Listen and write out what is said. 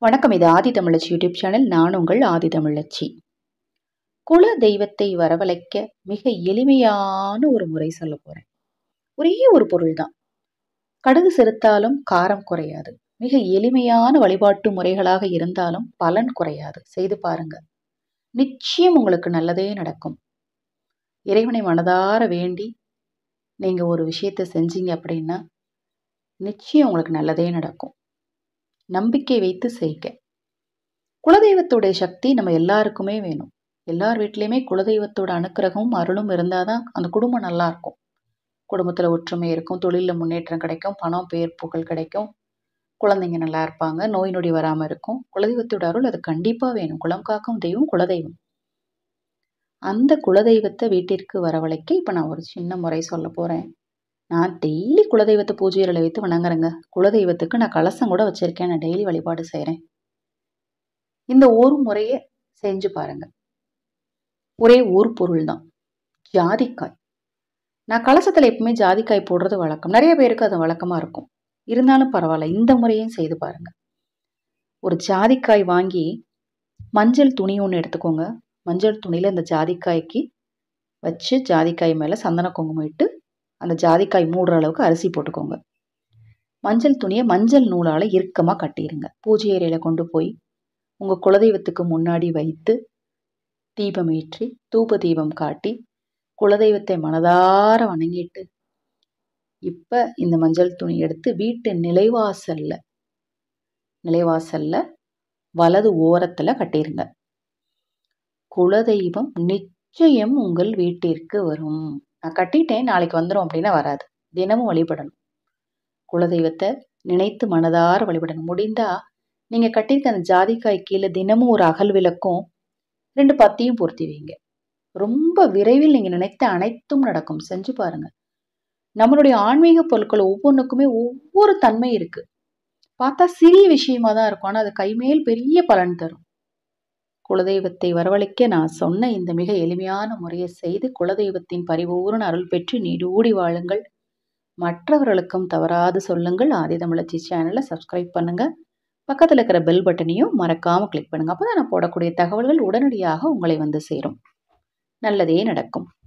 வணக்கம் இது ஆதி தமிழச்சி YouTube channel நான் உங்கள் ஆதி தமிழச்சி குல தெய்வத்தை வரவழைக்க மிக எளிமையான ஒரு முறை சொல்ல போறேன் ஒரே ஒரு பொருள் தான் கடுகு செலுத்தாலும் காரம் குறையாது மிக எளிமையான வழிபாட்டு முறைகளாக இருந்தாலும் பலன் குறையாது செய்து பாருங்க நிச்சயம் உங்களுக்கு நல்லதே நடக்கும் இறைவனை மனதார வேண்டி நீங்க ஒரு விஷயத்தை செஞ்சீங்க அப்படின்னா நிச்சயம் உங்களுக்கு நல்லதே நடக்கும் நம்பிக்கை வைத்து செய்க குலதெய்வத்துடைய சக்தி நம்ம எல்லாருக்குமே வேணும் எல்லார் வீட்லேயுமே குலதெய்வத்தோட அனுக்கிரகமும் அருளும் இருந்தால் தான் அந்த குடும்பம் நல்லா இருக்கும் குடும்பத்தில் ஒற்றுமை இருக்கும் தொழிலில் முன்னேற்றம் கிடைக்கும் பணம் பேர் புகழ் கிடைக்கும் குழந்தைங்க நல்லா இருப்பாங்க நோய் நொடி வராமல் இருக்கும் குலதெய்வத்தோட அருள் அது கண்டிப்பாக வேணும் குலம் காக்கும் தெய்வம் குலதெய்வம் அந்த குலதெய்வத்தை வீட்டிற்கு வரவழைக்க இப்போ நான் ஒரு சின்ன முறை சொல்ல போகிறேன் நான் டெய்லி குலதெய்வத்தை பூஜை அறையில் வைத்து வணங்குறேங்க குலதெய்வத்துக்கு நான் கலசம் கூட வச்சுருக்கேன் நான் டெய்லி வழிபாடு செய்கிறேன் இந்த ஒரு முறையை செஞ்சு பாருங்க ஒரே ஒரு பொருள் தான் ஜாதிக்காய் நான் கலசத்தில் எப்பவுமே ஜாதிக்காய் போடுறது வழக்கம் நிறைய பேருக்கு அது வழக்கமாக இருக்கும் இருந்தாலும் பரவாயில்ல இந்த முறையும் செய்து பாருங்க ஒரு ஜாதிக்காய் வாங்கி மஞ்சள் துணி ஒன்று எடுத்துக்கோங்க மஞ்சள் துணியில் இந்த ஜாதிக்காய்க்கு வச்சு ஜாதிக்காய் மேலே சந்தன குங்குமம் இட்டு அந்த ஜாதிக்காய் மூடுற அளவுக்கு அரிசி போட்டுக்கோங்க மஞ்சள் துணியை மஞ்சள் நூலால் இறுக்கமாக கட்டிடுங்க பூஜை அறையில் கொண்டு போய் உங்கள் குலதெய்வத்துக்கு முன்னாடி வைத்து தீபம் ஏற்றி தூப தீபம் காட்டி குலதெய்வத்தை மனதார வணங்கிட்டு இப்போ இந்த மஞ்சள் துணி எடுத்து வீட்டு நிலைவாசல்ல நிலைவாசல்ல வலது ஓரத்தில் கட்டிருங்க குலதெய்வம் நிச்சயம் உங்கள் வீட்டிற்கு வரும் நான் கட்டிட்டேன் நாளைக்கு வந்துடும் அப்படின்னா வராது தினமும் வழிபடணும் குலதெய்வத்தை நினைத்து மனதார வழிபடணும் முடிந்தா நீங்கள் கட்டியிருக்க அந்த ஜாதிக்காய் கீழே தினமும் ஒரு அகல் விளக்கும் ரெண்டு பத்தியும் பொருத்தி வைங்க ரொம்ப விரைவில் நீங்கள் நினைத்த அனைத்தும் நடக்கும் செஞ்சு பாருங்க நம்மளுடைய ஆன்மீக பொருட்கள் ஒவ்வொன்றுக்குமே ஒவ்வொரு தன்மை இருக்கு பார்த்தா சிறிய விஷயமா தான் இருக்கும் ஆனால் அது கைமேல் பெரிய பலன் தரும் குலதெய்வத்தை வரவழைக்க நான் சொன்ன இந்த மிக எளிமையான முறையை செய்து குலதெய்வத்தின் பரிபூர்ண அருள் பெற்று நீடூடி வாழுங்கள் மற்றவர்களுக்கும் தவறாது சொல்லுங்கள் ஆதி தமிழச்சி சேனலை சப்ஸ்கிரைப் பண்ணுங்க பக்கத்தில் இருக்கிற பெல் பட்டனையும் மறக்காமல் கிளிக் பண்ணுங்க அப்போ தான் நான் போடக்கூடிய தகவல்கள் உடனடியாக உங்களை வந்து சேரும் நல்லதே நடக்கும்